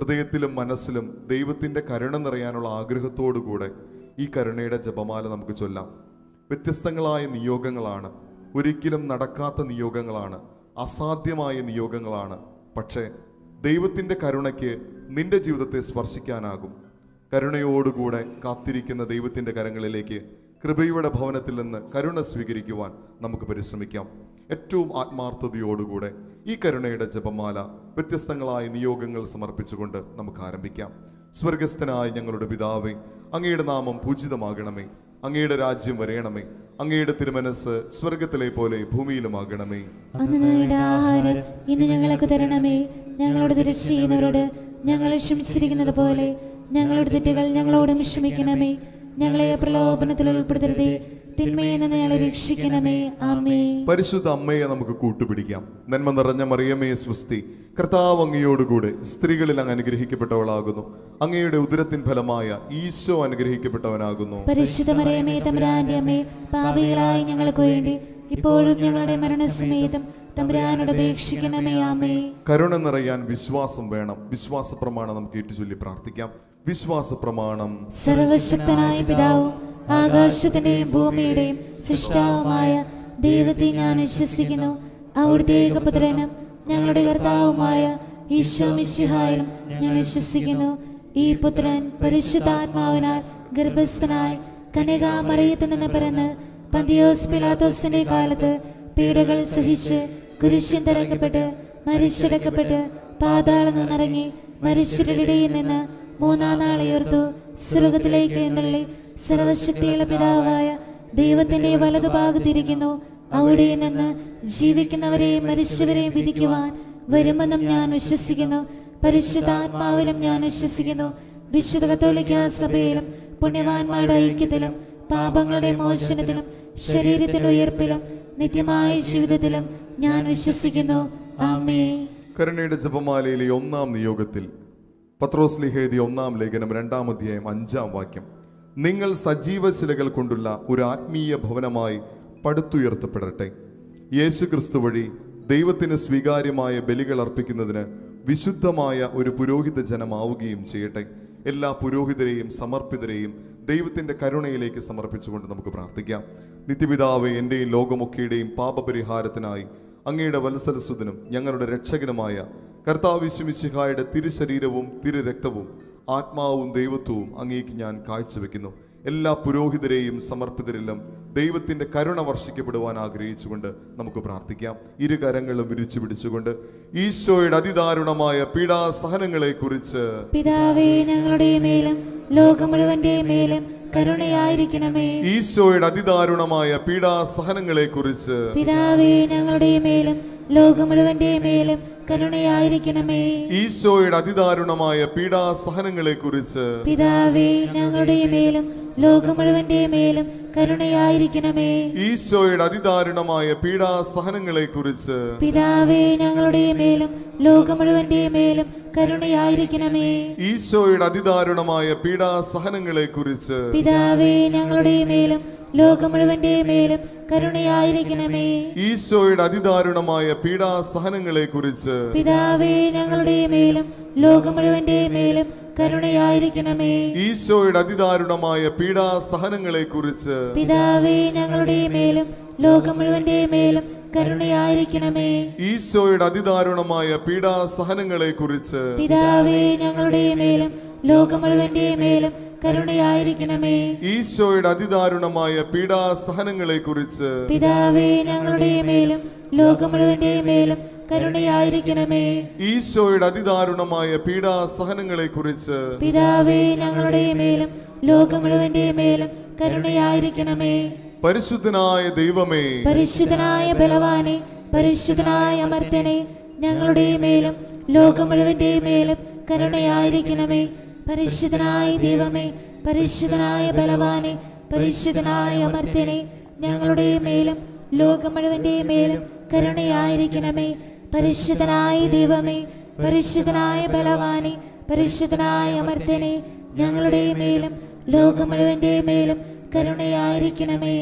ഹൃദയത്തിലും മനസ്സിലും ദൈവത്തിൻ്റെ കരുണ നിറയാനുള്ള ആഗ്രഹത്തോടുകൂടെ ഈ കരുണയുടെ ജപമാല നമുക്ക് ചൊല്ലാം വ്യത്യസ്തങ്ങളായ നിയോഗങ്ങളാണ് ഒരിക്കലും നടക്കാത്ത നിയോഗങ്ങളാണ് അസാധ്യമായ നിയോഗങ്ങളാണ് പക്ഷേ ദൈവത്തിൻ്റെ കരുണയ്ക്ക് നിന്റെ ജീവിതത്തെ സ്പർശിക്കാനാകും കരുണയോടുകൂടെ കാത്തിരിക്കുന്ന ദൈവത്തിൻ്റെ കരങ്ങളിലേക്ക് കൃപയുടെ ഭവനത്തിൽ നിന്ന് കരുണ സ്വീകരിക്കുവാൻ നമുക്ക് പരിശ്രമിക്കാം ഏറ്റവും ആത്മാർത്ഥതയോടുകൂടെ ഈ കരുണയുടെ ജപമാല വ്യത്യസ്തങ്ങളായ നിയോഗങ്ങൾ സമർപ്പിച്ചുകൊണ്ട് നമുക്ക് ആരംഭിക്കാം സ്വർഗസ്ഥനായ ഞങ്ങളുടെ പിതാവേ അങ്ങയുടെ നാമം പൂജിതമാകണമേ അങ്ങയുടെ രാജ്യം വരയണമേ അങ്ങയുടെ തിരുമനസ് സ്വർഗത്തിലെ പോലെ ഭൂമിയിലുമാകണമേ അന്ന് ഞങ്ങളുടെ ആഹാരം ഇന്ന് ഞങ്ങൾക്ക് തരണമേ ഞങ്ങളോട് തെറ്റ് ചെയ്യുന്നവരോട് ഞങ്ങൾ ക്ഷമിച്ചിരിക്കുന്നത് പോലെ ഞങ്ങളുടെ തെറ്റുകൾ ഞങ്ങളോടും ക്ഷമിക്കണമേ ഞങ്ങളെ പ്രലോഭനത്തിൽ ഉൾപ്പെടുത്തരുതേ തിന്മയിൽ നിന്ന് ഞങ്ങളെ രക്ഷിക്കണമേ ആമേ പരിശുദ്ധ അമ്മയെ നമുക്ക് കൂട്ടുപിടിക്കാം നന്മ നിറഞ്ഞ മറിയമേ സ്വസ്തി കർത്താവ് അങ്ങയോടുകൂടെ സ്ത്രീകളിൽ അങ്ങ് അനുഗ്രഹിക്കപ്പെട്ടവളാകുന്നു അങ്ങയുടെ ഉദരത്തിൻ ഫലമായ ഈശോ അനുഗ്രഹിക്കപ്പെട്ടവനാകുന്നു പരിശുദ്ധ മറിയമേ തമ്പുരാന്റെ അമ്മേ പാപികളായി ഞങ്ങൾക്ക് വേണ്ടി ഇപ്പോഴും ഞങ്ങളുടെ മരണസമേതം തമ്പുരാനോട് അപേക്ഷിക്കണമേ ആമേ കരുണ നിറയാൻ വിശ്വാസം വേണം വിശ്വാസ പ്രമാണം നമുക്ക് ഏറ്റുചൊല്ലി പ്രാർത്ഥിക്കാം വിശ്വാസ പ്രമാണം സർവശക്തനായ പിതാവും ആകാശത്തിന്റെയും ഭൂമിയുടെയും സൃഷ്ടാവുമായ ദൈവത്തെ ഞാൻ വിശ്വസിക്കുന്നു അവിടുത്തെ ഏകപുത്രനും ഞങ്ങളുടെ കർത്താവുമായ ഈശോ മിശിഹായിലും ഞാൻ വിശ്വസിക്കുന്നു ഈ പുത്രൻ പരിശുദ്ധാത്മാവിനാൽ ഗർഭസ്ഥനായി കന്യകാമറിയത്തിൽ നിന്ന് പിറന്ന് പന്തിയോസ് പിലാത്തോസിന്റെ കാലത്ത് പീഡകൾ സഹിച്ച് കുരിശിൻ തിരക്കപ്പെട്ട് മരിച്ചടക്കപ്പെട്ട് പാതാളം നിന്നിറങ്ങി മരിച്ചവരുടെ ഇടയിൽ നിന്ന് മൂന്നാം നാൾ ഉയർത്തു സ്വർഗത്തിലേക്ക് എഴുന്നള്ളി സർവശക്തിയുള്ള പിതാവായ ദൈവത്തിന്റെ വലതുഭാഗത്തിരിക്കുന്നു അവിടെ നിന്ന് ജീവിക്കുന്നവരെയും മരിച്ചവരെയും വിധിക്കുവാൻ വരുമെന്നും ഞാൻ വിശ്വസിക്കുന്നു പരിശുദ്ധാത്മാവിലും ഞാൻ വിശ്വസിക്കുന്നു വിശുദ്ധ കത്തോലിക്ക സഭയിലും പുണ്യവാന്മാരുടെ ഐക്യത്തിലും പാപങ്ങളുടെ മോചനത്തിലും ശരീരത്തിന്റെ ഉയർപ്പിലും നിത്യമായ ജീവിതത്തിലും ഞാൻ വിശ്വസിക്കുന്നു ആമേ കരുണയുടെ ജപമാലയിലെ ഒന്നാം നിയോഗത്തിൽ പത്രോസ് ലിഹേദി ഒന്നാം ലേഖനം രണ്ടാം അധ്യായം അഞ്ചാം വാക്യം നിങ്ങൾ സജീവ ശിലകൾ കൊണ്ടുള്ള ഒരു ആത്മീയ ഭവനമായി പടുത്തുയർത്തപ്പെടട്ടെ യേശു ക്രിസ്തു വഴി ദൈവത്തിന് സ്വീകാര്യമായ ബലികൾ അർപ്പിക്കുന്നതിന് വിശുദ്ധമായ ഒരു പുരോഹിത ജനമാവുകയും ചെയ്യട്ടെ എല്ലാ പുരോഹിതരെയും സമർപ്പിതരെയും ദൈവത്തിന്റെ കരുണയിലേക്ക് സമർപ്പിച്ചുകൊണ്ട് നമുക്ക് പ്രാർത്ഥിക്കാം നിത്യപിതാവെ എൻ്റെയും ലോകമൊക്കെയുടെയും പാപപരിഹാരത്തിനായി അങ്ങയുടെ വത്സരസുതനും ഞങ്ങളുടെ രക്ഷകനുമായ കർത്താവ് വിശ്വമിശിഹായുടെ തിരുശരീരവും തിരുരക്തവും ആത്മാവും ദൈവത്വവും അങ്ങേക്ക് ഞാൻ കാഴ്ചവെക്കുന്നു എല്ലാ പുരോഹിതരെയും സമർപ്പിതരെല്ലാം ദൈവത്തിന്റെ കരുണ വർഷിക്കപ്പെടുവാൻ ആഗ്രഹിച്ചുകൊണ്ട് നമുക്ക് പ്രാർത്ഥിക്കാം ഇരു കരങ്ങളും വിരിച്ചു പിടിച്ചുകൊണ്ട് ഈശോയുടെ അതിദാരുണമായ പീഡാസഹനങ്ങളെ കുറിച്ച് പിതാവേ ഞങ്ങളുടെ മേലും ലോകം മുഴുവന്റെ മേലും കരുണയായിരിക്കണമേ ഈശോയുടെ അതിദാരുണമായ പീഡാസഹനങ്ങളെ കുറിച്ച് പിതാവേ ഞങ്ങളുടെ മേലും ലോകം മുഴുവന്റെ മേലും കരുണയായിരിക്കണമേ ഈശോയുടെ അതിദാരുണമായ പീഡാസഹനങ്ങളെ കുറിച്ച് പിതാവേ ഞങ്ങളുടെ മേലും ലോകം മുഴുവന്റെ മേലും കരുണയായിരിക്കണമേ ഈശോയുടെ അതിദാരുണമായ പീഡാസഹനങ്ങളെ കുറിച്ച് പിതാവേ ഞങ്ങളുടെ മേലും ലോകം മുഴുവന്റെ മേലും കരുണയായിരിക്കണമേ ഈശോയുടെ അതിദാരുണമായ പീഡാസഹനങ്ങളെ കുറിച്ച് പിതാവേ ഞങ്ങളുടെ മേലും ലോകം മുഴുവന്റെ മേലും കരുണയായിരിക്കണമേ ഈശോയുടെ അതിദാരുണമായ പീഡാസഹനങ്ങളെ കുറിച്ച് പിതാവേ ഞങ്ങളുടെ മേലും ലോകം മുഴുവന്റെ മേലും കരുണയായിരിക്കണമേ ഈശോയുടെ അതിദാരുണമായ പീഡാസഹനങ്ങളെ കുറിച്ച് പിതാവേ ഞങ്ങളുടെ മേലും ലോകം മുഴുവന്റെ മേലും കരുണയായിരിക്കണമേ ഈശോയുടെ അതിദാരുണമായ പീഡാസഹനങ്ങളെ കുറിച്ച് പിതാവേ ഞങ്ങളുടെ മേലും ലോകം മുഴുവന്റെ മേലും കരുണയായിരിക്കണമേ ഈശോയുടെ അതിദാരുണമായ പീഡാസഹനങ്ങളെ കുറിച്ച് പിതാവേ ഞങ്ങളുടെ മേലും ലോകം മുഴുവന്റെ മേലും കരുണയായിരിക്കണമേ ഈശോയുടെ അതിദാരുണമായ പീഡാസഹനങ്ങളെ കുറിച്ച് പിതാവേ ഞങ്ങളുടെ മേലും ലോകം മുഴുവന്റെ മേലും കരുണയായിരിക്കണമേ പരിശുദ്ധനായ ദൈവമേ പരിശുദ്ധനായ ബലവാനെ പരിശുദ്ധനായ അമർത്തനെ ഞങ്ങളുടെ മേലും ലോകം മുഴുവന്റെ മേലും കരുണയായിരിക്കണമേ പരിശുദ്ധനായ ദൈവമേ പരിശുദ്ധനായ ബലവാനെ പരിശുദ്ധനായ അമർത്തനെ ഞങ്ങളുടെ മേലും ലോകം മുഴുവന്റെ മേലും കരുണയായിരിക്കണമേ പരിശുദ്ധനായ ദൈവമേ പരിശുദ്ധനായ ബലവാനെ പരിശുദ്ധനായ അമർത്തനെ ഞങ്ങളുടെ മേലും ലോകം മുഴുവന്റെ മേലും കരുണയായിരിക്കണമേ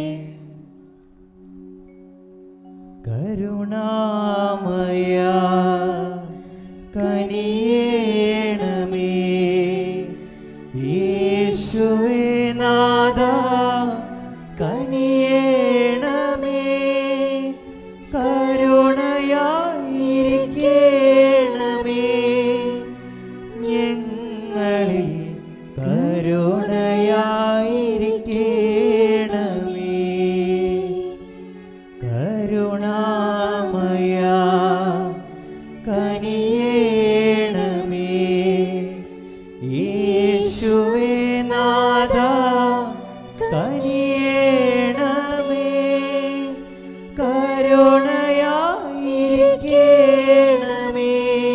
കരുണാമയ കനിയേണമേ യേശുവേ നാദ കനിയേണമേ കരുണയായിരിക്കണമേ ഞങ്ങളിൽ കരുണയായിരിക്കണമേ കരുണാമയ കനിയേണമേ യേശുവേ നാദ കനിയേണമേ കരുണയായിരിക്കണമേ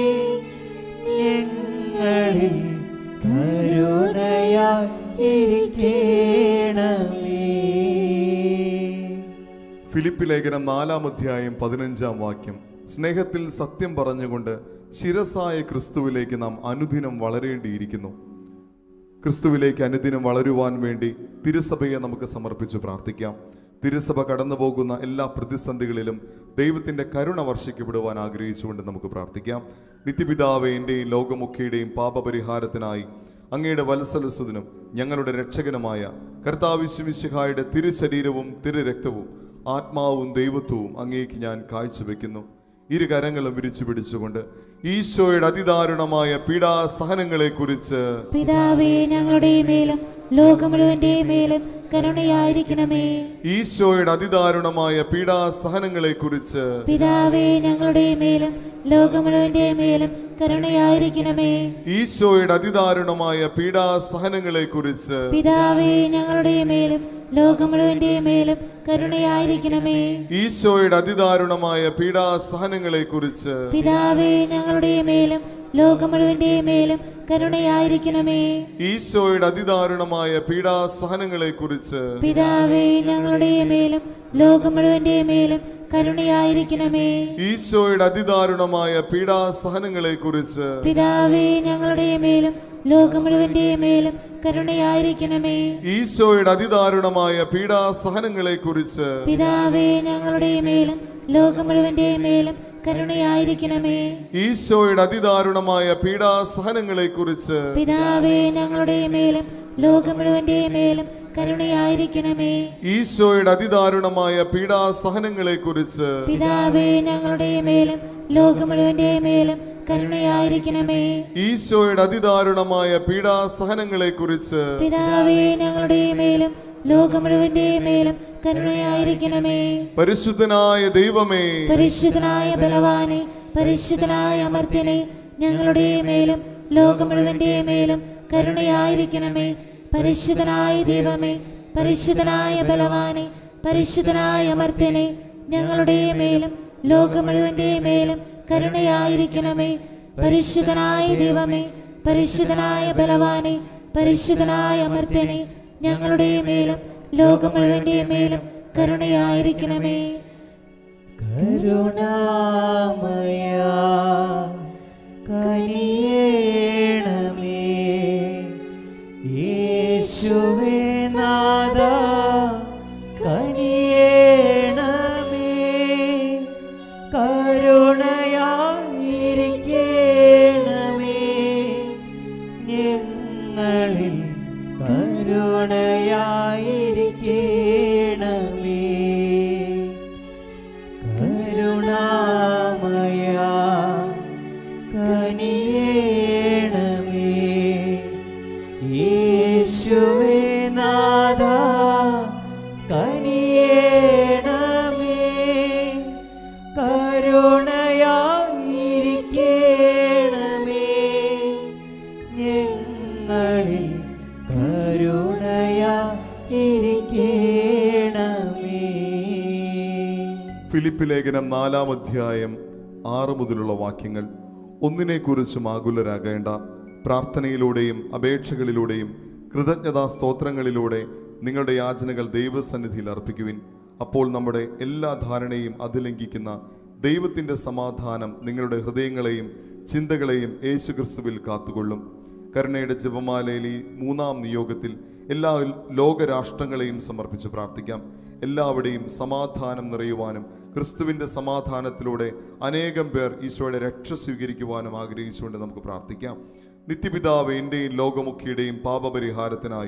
ഞങ്ങളിൽ കരുണയായിരിക്കണമേ ഫിലിപ്പ് ലേഖനം നാലാം അധ്യായം പതിനഞ്ചാം വാക്യം സ്നേഹത്തിൽ സത്യം പറഞ്ഞുകൊണ്ട് ശിരസായ ക്രിസ്തുവിലേക്ക് നാം അനുദിനം വളരേണ്ടിയിരിക്കുന്നു ക്രിസ്തുവിലേക്ക് അനുദിനം വളരുവാൻ വേണ്ടി തിരുസഭയെ നമുക്ക് സമർപ്പിച്ച് പ്രാർത്ഥിക്കാം തിരുസഭ കടന്നു പോകുന്ന എല്ലാ പ്രതിസന്ധികളിലും ദൈവത്തിന്റെ കരുണ വർഷിക്കപ്പെടുവാൻ ആഗ്രഹിച്ചുകൊണ്ട് നമുക്ക് പ്രാർത്ഥിക്കാം നിത്യപിതാവെ എൻ്റെയും ലോകമൊക്കെയുടെയും പാപപരിഹാരത്തിനായി അങ്ങയുടെ വത്സലസുതനും ഞങ്ങളുടെ രക്ഷകനുമായ കർത്താവിശ്വമിശിഹായുടെ തിരുശരീരവും തിരുരക്തവും ആത്മാവും ദൈവത്വവും അങ്ങേക്ക് ഞാൻ കാഴ്ചവെക്കുന്നു ഇരു കരങ്ങളും വിരിച്ചു പിടിച്ചുകൊണ്ട് ഈശോയുടെ അതിദാരുണമായ പീഡാസഹനങ്ങളെ കുറിച്ച് പിതാവേ ഞങ്ങളുടെ മേലും ലോകം മുഴുവന്റെ മേലും കരുണയായിരിക്കണമേ ഈശോയുടെ അതിദാരുണമായ പീഡാസഹനങ്ങളെ കുറിച്ച് പിതാവേ ഞങ്ങളുടെ മേലും ലോകം മുഴുവന്റെ മേലും കരുണയായിരിക്കണമേ ഈശോയുടെ അതിദാരുണമായ പീഡാസഹനങ്ങളെ കുറിച്ച് പിതാവേ ഞങ്ങളുടെ മേലും ലോകം മുഴുവന്റെ മേലും കരുണയായിരിക്കണമേ ഈശോയുടെ അതിദാരുണമായ പീഡാസഹനങ്ങളെ കുറിച്ച് പിതാവേ ഞങ്ങളുടെ മേലും ലോകം മുഴുവന്റെ മേലും കരുണയായിരിക്കണമേ ഈശോയുടെ അതിദാരുണമായ പീഡാസഹനങ്ങളെ കുറിച്ച് പിതാവേ ഞങ്ങളുടെ മേലും ലോകം മുഴുവന്റെ മേലും കരുണയായിരിക്കണമേ ഈശോയുടെ അതിദാരുണമായ പീഡാസഹനങ്ങളെ കുറിച്ച് പിതാവേ ഞങ്ങളുടെ മേലും ലോകം മുഴുവന്റെ മേലും കരുണയായിരിക്കണമേ ഈശോയുടെ അതിദാരുണമായ പീഡാസഹനങ്ങളെ കുറിച്ച് പിതാവേ ഞങ്ങളുടെ മേലും ലോകം മുഴുവന്റെ മേലും കരുണയായിരിക്കണമേ ഈശോയുടെ അതിദാരുണമായ പീഡാസഹനങ്ങളെ കുറിച്ച് പിതാവേ ഞങ്ങളുടെ മേലും ലോകം മുഴുവന്റെ മേലും കരുണയായിരിക്കണമേ ഈശോയുടെ അതിദാരുണമായ പീഡാസഹനങ്ങളെ കുറിച്ച് പിതാവേ ഞങ്ങളുടെ മേലും ലോകം മുഴുവന്റെ മേലും കരുണയായിരിക്കണമേ ഈശോയുടെ അതിദാരുണമായ പീഡാസഹനങ്ങളെ കുറിച്ച് പിതാവേ ഞങ്ങളുടെ മേലും ലോകം മുഴുവന്റെ മേലും കരുണയായിരിക്കണമേ പരിശുദ്ധനായ ദൈവമേ പരിശുദ്ധനായ ബലവാനെ പരിശുദ്ധനായ അമർത്യനെ ഞങ്ങളുടെ മേലും ലോകം മുഴുവന്റെ മേലും കരുണയായിരിക്കണമേ പരിശുദ്ധനായ ദൈവമേ പരിശുദ്ധനായ ബലവാനെ പരിശുദ്ധനായ അമർത്യനെ ഞങ്ങളുടെ മേലും ലോകം മുഴുവന്റെ മേലും കരുണയായിരിക്കണമേ പരിശുദ്ധനായ ദൈവമേ പരിശുദ്ധനായ ബലവാനെ പരിശുദ്ധനായ അമർത്യനെ ഞങ്ങളുടെ മേലും ലോകം മുഴുവന്റെ മേലും കരുണയായിരിക്കണമേ കരുണാമയ കനിയേണമേ യേശുവേ നാദ കനിയേണമേ കരുണയായിരിക്കണമേ ഞങ്ങളിൽ കരുണയായിരിക്കണമേ കരുണാമയ കനിയേണമേ യേശുവേ നാദ കനിയേണമേ കരുണയായിരിക്കണമേ ഞങ്ങളിൽ കരുണയായിരിക്കണമേ ഫിലിപ്പ് ലേഖനം നാലാം അധ്യായം ആറ് മുതലുള്ള വാക്യങ്ങൾ ഒന്നിനെക്കുറിച്ചും ആകുലരാകേണ്ട പ്രാർത്ഥനയിലൂടെയും അപേക്ഷകളിലൂടെയും കൃതജ്ഞതാ സ്തോത്രങ്ങളിലൂടെ നിങ്ങളുടെ യാചനകൾ ദൈവസന്നിധിയിൽ അർപ്പിക്കുവിൻ അപ്പോൾ നമ്മുടെ എല്ലാ ധാരണയും അതിലംഘിക്കുന്ന ദൈവത്തിൻ്റെ സമാധാനം നിങ്ങളുടെ ഹൃദയങ്ങളെയും ചിന്തകളെയും യേശുക്രിസ്തുവിൽ കാത്തുകൊള്ളും കരുണയുടെ ജപമാലയിൽ ഈ മൂന്നാം നിയോഗത്തിൽ എല്ലാ ലോകരാഷ്ട്രങ്ങളെയും സമർപ്പിച്ച് പ്രാർത്ഥിക്കാം എല്ലാവിടെയും സമാധാനം നിറയുവാനും ക്രിസ്തുവിൻ്റെ സമാധാനത്തിലൂടെ അനേകം പേർ ഈശോയുടെ രക്ഷ സ്വീകരിക്കുവാനും ആഗ്രഹിച്ചുകൊണ്ട് നമുക്ക് പ്രാർത്ഥിക്കാം നിത്യപിതാവ് എൻ്റെയും ലോകമുഖിയുടെയും പാപപരിഹാരത്തിനായി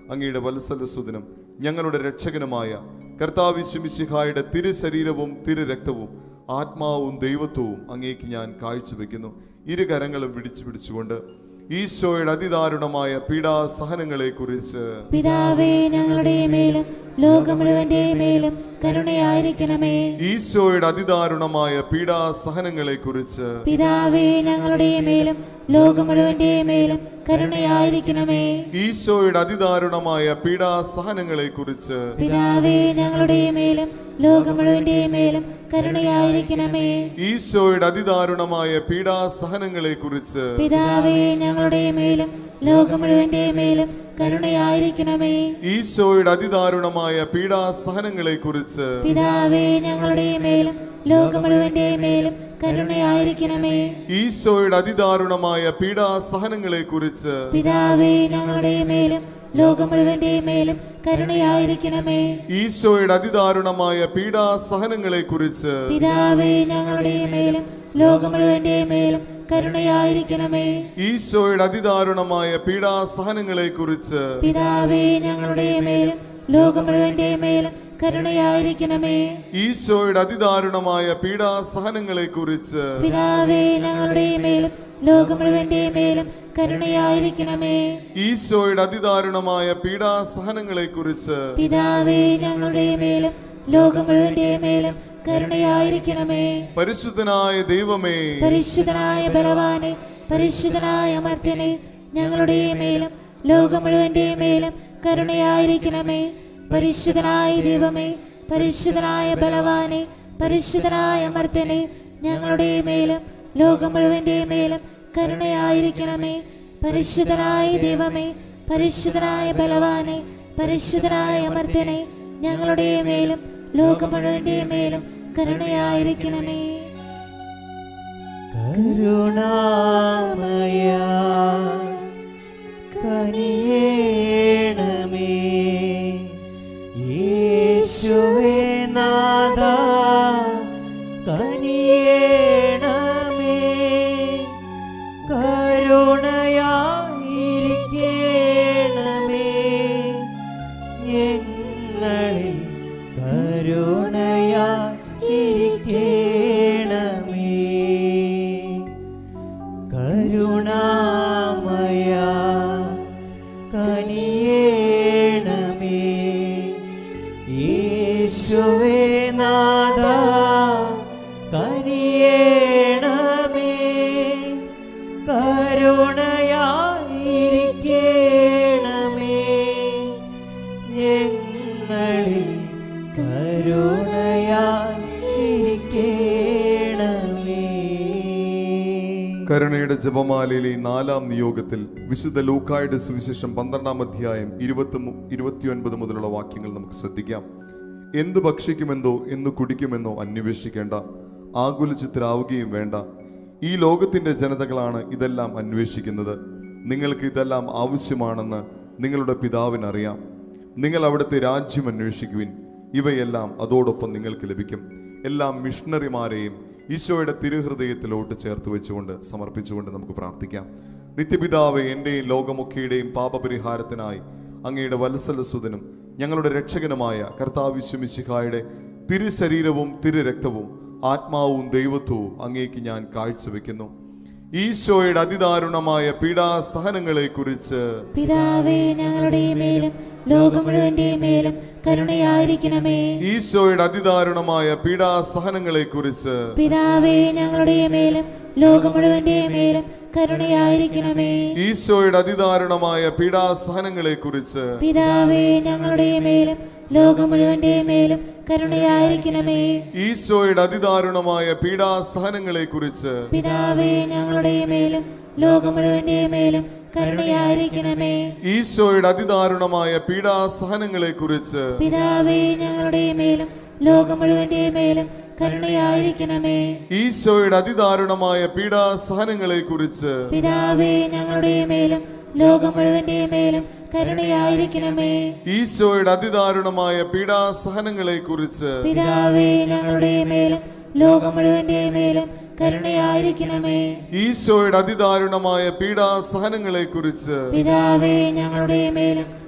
അങ്ങയുടെ വത്സലസുദിനം ഞങ്ങളുടെ രക്ഷകനുമായ കർത്താവിശ്വമിശിഹായുടെ തിരുശരീരവും തിരുരക്തവും ആത്മാവും ദൈവത്വവും അങ്ങേക്ക് ഞാൻ കാഴ്ചവെക്കുന്നു ഇരു കരങ്ങളും പിടിച്ചു പിടിച്ചുകൊണ്ട് ഈശോയുടെ അതിദാരുണമായ പീഡാസഹനങ്ങളെ കുറിച്ച് പിതാവേ ഞങ്ങളുടെ മേലും ലോകം മുഴുവന്റെ മേലും കരുണയായിരിക്കണമേ ഈശോയുടെ അതിദാരുണമായ പീഡാസഹനങ്ങളെ കുറിച്ച് പിതാവേ ഞങ്ങളുടെ മേലും ലോകം മുഴുവന്റെ മേലും കരുണയായിരിക്കണമേ ഈശോയുടെ അതിദാരുണമായ പീഡാസഹനങ്ങളെ കുറിച്ച് പിതാവേ ഞങ്ങളുടെ മേലും ലോകം മുഴുവന്റെ മേലും കരുണയായിരിക്കണമേ ഈശോയുടെ അതിദാരുണമായ പീഡാസഹനങ്ങളെ കുറിച്ച് പിതാവേ ഞങ്ങളുടെ മേലും ലോകം മുഴുവന്റെ മേലും കരുണയായിരിക്കണമേ ഈശോയുടെ അതിദാരുണമായ പീഡാസഹനങ്ങളെ കുറിച്ച് പിതാവേ ഞങ്ങളുടെ മേലും ലോകം മുഴുവന്റെ മേലും കരുണയായിരിക്കണമേ ഈശോയുടെ അതിദാരുണമായ പീഡാസഹനങ്ങളെ കുറിച്ച് പിതാവേ ഞങ്ങളുടെ മേലും ലോകം മുഴുവന്റെ മേലും കരുണയായിരിക്കണമേ ഈശോയുടെ അതിദാരുണമായ പീഡാസഹനങ്ങളെ കുറിച്ച് പിതാവേ ഞങ്ങളുടെ മേലും ലോകം മുഴുവന്റെ മേലും കരുണയായിരിക്കണമേ ഈശോയുടെ അതിദാരുണമായ പീഡാസഹനങ്ങളെ കുറിച്ച് പിതാവേ ഞങ്ങളുടെ മേലും ലോകം മുഴുവന്റെ മേലും കരുണയായിരിക്കണമേ ഈശോയുടെ അതിദാരുണമായ പീഡാസഹനങ്ങളെ കുറിച്ച് പിതാവേ ഞങ്ങളുടെ മേലും ലോകം മുഴുവന്റെ മേലും കരുണയായിരിക്കണമേ ഈശോയുടെ അതിദാരുണമായ പീഡാസഹനങ്ങളെ കുറിച്ച് പിതാവേ ഞങ്ങളുടെ മേലും ലോകം മുഴുവന്റെ മേലും കരുണയായിരിക്കണമേ പരിശുദ്ധനായ ദൈവമേ പരിശുദ്ധനായ ബലവാനെ പരിശുദ്ധനായ അമർത്യനെ ഞങ്ങളുടെ മേലും ലോകം മുഴുവന്റെ മേലും കരുണയായിരിക്കണമേ പരിശുദ്ധനായ ദൈവമേ പരിശുദ്ധനായ ബലവാനെ പരിശുദ്ധനായ അമർത്യനെ ഞങ്ങളുടെ മേലും ലോകം മുഴുവന്റെ മേലും കരുണയായിരിക്കണമേ പരിശുദ്ധനായ ദൈവമേ പരിശുദ്ധനായ ബലവാനെ പരിശുദ്ധനായ അമർത്യനെ ഞങ്ങളുടെ മേലും ലോകം മുഴുവന്റെ മേലും കരുണയായിരിക്കണമേ കരുണാമയ കനിയേണമേ യേശുവേ നാദ കനിയേണമേ കരുണയായിരിക്കണമേ ഞങ്ങളിൽ കരുണയായിരിക്കണമേ കരുണാമയ കനിയേണമേ യേശുവേ നാദ കനിയേണമേ കരുണയായിരിക്കണമേ ഞങ്ങളിൽ കരുണയായിരിക്കണമേ കരുണയുടെ ജപമാലയിലെ ഈ നാലാം നിയോഗത്തിൽ വിശുദ്ധ ലൂക്കായുടെ സുവിശേഷം പന്ത്രണ്ടാം അധ്യായം ഇരുപത്തി ഇരുപത്തിയൊൻപത് മുതലുള്ള വാക്യങ്ങൾ നമുക്ക് ശ്രദ്ധിക്കാം എന്തു ഭക്ഷിക്കുമെന്തോ എന്തു കുടിക്കുമെന്നോ അന്വേഷിക്കേണ്ട ആകുലചിത്തരാവുകയും വേണ്ട ഈ ലോകത്തിന്റെ ജനതകളാണ് ഇതെല്ലാം അന്വേഷിക്കുന്നത് നിങ്ങൾക്ക് ഇതെല്ലാം ആവശ്യമാണെന്ന് നിങ്ങളുടെ പിതാവിനറിയാം നിങ്ങൾ അവിടുത്തെ രാജ്യം അന്വേഷിക്കുവിൻ ഇവയെല്ലാം അതോടൊപ്പം നിങ്ങൾക്ക് ലഭിക്കും എല്ലാ മിഷണറിമാരെയും ഈശോയുടെ തിരുഹൃദയത്തിലോട്ട് ചേർത്ത് വെച്ചുകൊണ്ട് സമർപ്പിച്ചുകൊണ്ട് നമുക്ക് പ്രാർത്ഥിക്കാം നിത്യപിതാവ് എൻ്റെയും ലോകമൊക്കെയുടെയും പാപപരിഹാരത്തിനായി അങ്ങയുടെ വത്സലസുതനും ഞങ്ങളുടെ രക്ഷകനുമായ കർത്താവിശ്വമിശിഹായുടെ തിരുശരീരവും തിരുരക്തവും ആത്മാവും ദൈവത്വവും അങ്ങേക്ക് ഞാൻ കാഴ്ചവെക്കുന്നു ഈശോയുടെ അതിദാരുണമായ പീഡാസഹനങ്ങളെ കുറിച്ച് പിതാവേ ഞങ്ങളുടെ മേലും ലോകം മുഴുവന്റെ മേലും കരുണയായിരിക്കണമേ ഈശോയുടെ അതിദാരുണമായ പീഡാസഹനങ്ങളെ കുറിച്ച് പിതാവേ ഞങ്ങളുടെ മേലും ലോകം മുഴുവന്റെ മേലും കരുണയായിരിക്കണമേ ഈശോയുടെ അതിദാരുണമായ പീഡാസഹനങ്ങളെ കുറിച്ച് പിതാവേ ഞങ്ങളുടെ മേലും ലോകം മുഴുവന്റെ മേലും കരുണയായിരിക്കണമേ ഈശോയുടെ അതിദാരുണമായ പീഡാസഹനങ്ങളെ കുറിച്ച് പിതാവേ ഞങ്ങളുടെ മേലും ലോകം മുഴുവന്റെ മേലും കരുണയായിരിക്കണമേ ഈശോയുടെ അതിദാരുണമായ പീഡാസഹനങ്ങളെ കുറിച്ച് പിതാവേ ഞങ്ങളുടെ മേലും ലോകം മുഴുവന്റെ മേലും കരുണയായിരിക്കണമേ ഈശോയുടെ അതിദാരുണമായ പീഡാസഹനങ്ങളെ കുറിച്ച് പിതാവേ ഞങ്ങളുടെ മേലും ലോകം മുഴുവന്റെ മേലും കരുണയായിരിക്കണമേ ഈശോയുടെ അതിദാരുണമായ പീഡാസഹനങ്ങളെ കുറിച്ച് പിതാവേ ഞങ്ങളുടെ മേലും ലോകം മുഴുവന്റെ മേലും കരുണയായിരിക്കണമേ ഈശോയുടെ അതിദാരുണമായ പീഡാസഹനങ്ങളെ കുറിച്ച് പിതാവേ ഞങ്ങളുടെ മേലും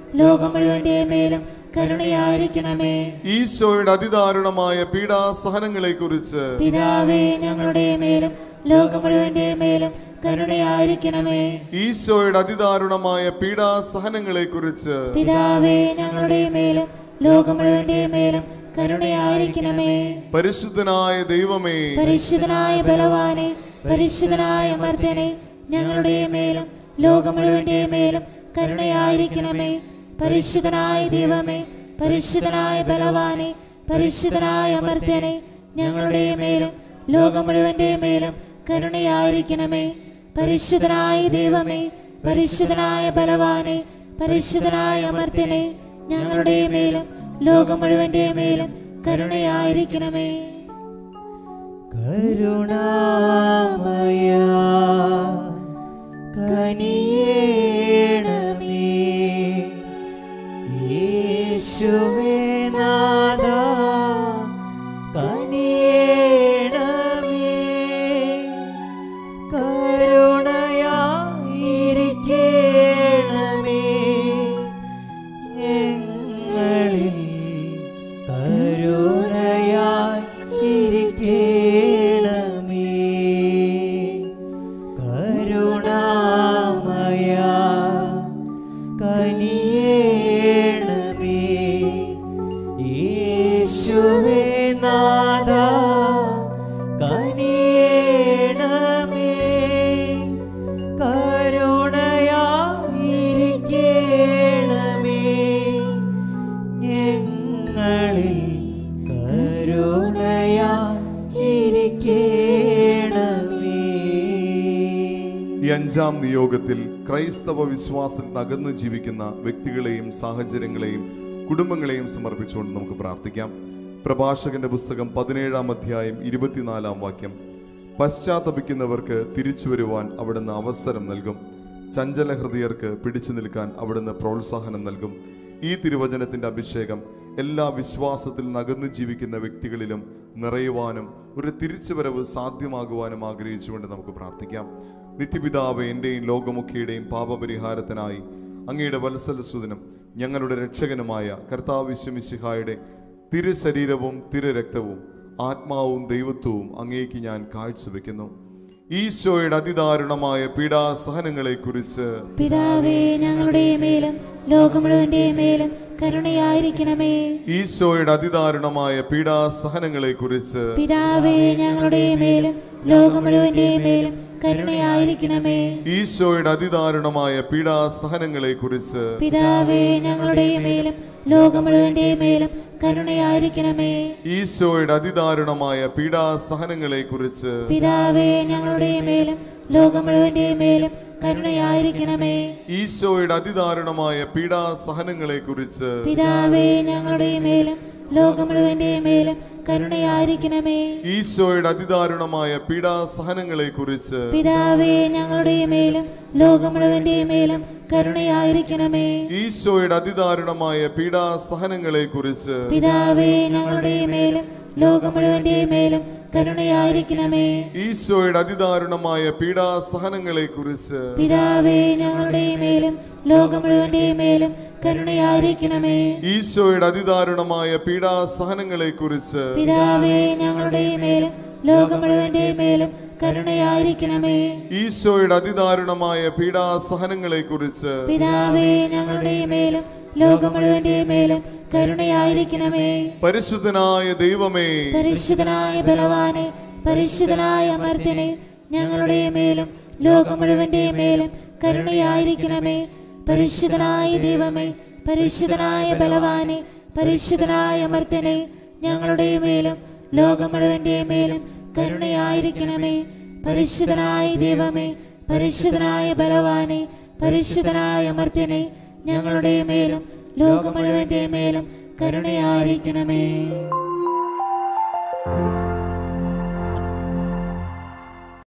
ലോകം മുഴുവന്റെ മേലും കരുണയായിരിക്കണമേ ഈശോയുടെ അതിദാരുണമായ പീഡാസഹനങ്ങളെ കുറിച്ച് പിതാവേ ഞങ്ങളുടെ മേലും ലോകം മുഴുവന്റെ മേലും കരുണയായിരിക്കണമേ ഈശോയുടെ അതിദാരുണമായ പീഡാസഹനങ്ങളെ കുറിച്ച് പിതാവേ ഞങ്ങളുടെ മേലും ലോകം മുഴുവന്റെ മേലും കരുണയായിരിക്കണമേ പരിശുദ്ധനായ ദൈവമേ പരിശുദ്ധനായ ബലവാനെ പരിശുദ്ധനായ മർദ്ദനെ ഞങ്ങളുടെ മേലും ലോകം മുഴുവന്റെ മേലും കരുണയായിരിക്കണമേ പരിശുദ്ധനായ ദൈവമേ പരിശുദ്ധനായ ബലവാനെ പരിശുദ്ധനായ മർദ്ദനെ ഞങ്ങളുടെ മേലും ലോകം മുഴുവന്റെ മേലും കരുണയായിരിക്കണമേ പരിശുദ്ധനായ ദൈവമേ പരിശുദ്ധനായ ബലവാനെ പരിശുദ്ധനായ മർദ്ദനെ ഞങ്ങളുടെ മേലും ലോകം മുഴുവന്റെ മേലും കരുണയായിരിക്കണമേ കരുണാമയ കനിയേണമേ യേശുവേ നാഥ കനിയേണമേ കരുണയായിരിക്കണമേ ഞങ്ങളിൽ കരുണയായിരിക്കണമേ കരുണാമയ കനിയേണമേ യേശുവേ നാഥ കനിയേണമേ കരുണയായിരിക്കണമേ ഞങ്ങളിൽ കരുണയായിരിക്കണമേ ഈ അഞ്ചാം നിയോഗത്തിൽ ക്രൈസ്തവ വിശ്വാസത്തിൽ അകന്നു ജീവിക്കുന്ന വ്യക്തികളെയും സാഹചര്യങ്ങളെയും കുടുംബങ്ങളെയും സമർപ്പിച്ചുകൊണ്ട് നമുക്ക് പ്രാർത്ഥിക്കാം പ്രഭാഷകന്റെ പുസ്തകം പതിനേഴാം അധ്യായം ഇരുപത്തിനാലാം വാക്യം പശ്ചാത്തപിക്കുന്നവർക്ക് തിരിച്ചു വരുവാൻ അവിടുന്ന് അവസരം നൽകും ചഞ്ചല ഹൃദയർക്ക് പിടിച്ചു നിൽക്കാൻ അവിടുന്ന് പ്രോത്സാഹനം നൽകും ഈ തിരുവചനത്തിന്റെ അഭിഷേകം എല്ലാ വിശ്വാസത്തിൽ നകന്നു ജീവിക്കുന്ന വ്യക്തികളിലും നിറയുവാനും ഒരു തിരിച്ചുവരവ് സാധ്യമാകുവാനും ആഗ്രഹിച്ചുകൊണ്ട് നമുക്ക് പ്രാർത്ഥിക്കാം നിത്യപിതാവ് എൻ്റെയും ലോകമുഖിയുടെയും പാപപരിഹാരത്തിനായി അങ്ങയുടെ വത്സലസുതനും ഞങ്ങളുടെ രക്ഷകനുമായ കർത്താവിശ്വമിശിഹായുടെ തിരുശരീരവും തിരുരക്തവും ആത്മാവും ദൈവത്വവും അങ്ങേക്ക് ഞാൻ കാഴ്ചവെക്കുന്നു ഈശോയുടെ അതിദാരുണമായ പീഡാസഹനങ്ങളെ കുറിച്ച് പിതാവേ ഞങ്ങളുടെ മേലും ലോകം മുഴുവന്റെ മേലും കരുണയായിരിക്കണമേ ഈശോയുടെ അതിദാരുണമായ പീഡാസഹനങ്ങളെ കുറിച്ച് പിതാവേ ഞങ്ങളുടെ മേലും ലോകം മുഴുവന്റെ മേലും കരുണയായിരിക്കണമേ ഈശോയുടെ അതിദാരുണമായ പീഡാസഹനങ്ങളെ കുറിച്ച് പിതാവേ ഞങ്ങളുടെ മേലും ലോകം മുഴുവന്റെ മേലും കരുണയായിരിക്കണമേ ഈശോയുടെ അതിദാരുണമായ പീഡാസഹനങ്ങളെ കുറിച്ച് പിതാവേ ഞങ്ങളുടെ മേലും ലോകം മുഴുവന്റെ മേലും കരുണയായിരിക്കണമേ ഈശോയുടെ അതിദാരുണമായ പീഡാസഹനങ്ങളെ കുറിച്ച് പിതാവേ ഞങ്ങളുടെ മേലും ലോകം മുഴുവന്റെ മേലും കരുണയായിരിക്കണമേ ഈശോയുടെ അതിദാരുണമായ പീഡാസഹനങ്ങളെ കുറിച്ച് പിതാവേ ഞങ്ങളുടെ മേലും ലോകം മുഴുവന്റെ മേലും കരുണയായിരിക്കണമേ ഈശോയുടെ അതിദാരുണമായ പീഡാസഹനങ്ങളെ കുറിച്ച് പിതാവേ ഞങ്ങളുടെ മേലും ലോകം മുഴുവന്റെ മേലും കരുണയായിരിക്കണമേ ഈശോയുടെ അതിദാരുണമായ പീഡാസഹനങ്ങളെ കുറിച്ച് പിതാവേ ഞങ്ങളുടെ മേലും ലോകം മുഴുവന്റെ മേലും കരുണയായിരിക്കണമേ ഈശോയുടെ അതിദാരുണമായ പീഡാസഹനങ്ങളെ കുറിച്ച് പിതാവേ ഞങ്ങളുടെ മേലും ലോകം മുഴുവന്റെ മേലും കരുണയായിരിക്കണമേ ഈശോയുടെ അതിദാരുണമായ പീഡാസഹനങ്ങളെ കുറിച്ച് പിതാവേ ഞങ്ങളുടെ മേലും ലോകം മുഴുവന്റെ മേലും കരുണയായിരിക്കണമേ പരിശുദ്ധനായ ദൈവമേ പരിശുദ്ധനായ ബലവാനെ പരിശുദ്ധനായ അമർത്തിനെ ഞങ്ങളുടെ മേലും ലോകം മുഴുവന്റെ മേലും കരുണയായിരിക്കണമേ പരിശുദ്ധനായ ദൈവമേ പരിശുദ്ധനായ ബലവാനെ പരിശുദ്ധനായ അമർത്തിനെ ഞങ്ങളുടെ മേലും ലോകം മുഴുവന്റെ മേലും കരുണയായിരിക്കണമേ പരിശുദ്ധനായ ദൈവമേ പരിശുദ്ധനായ ബലവാനെ പരിശുദ്ധനായ അമർത്തിനെ ഞങ്ങളുടെ മേലും ലോകം മുഴുവന്റെ മേലും കരുണയായിരിക്കണമേ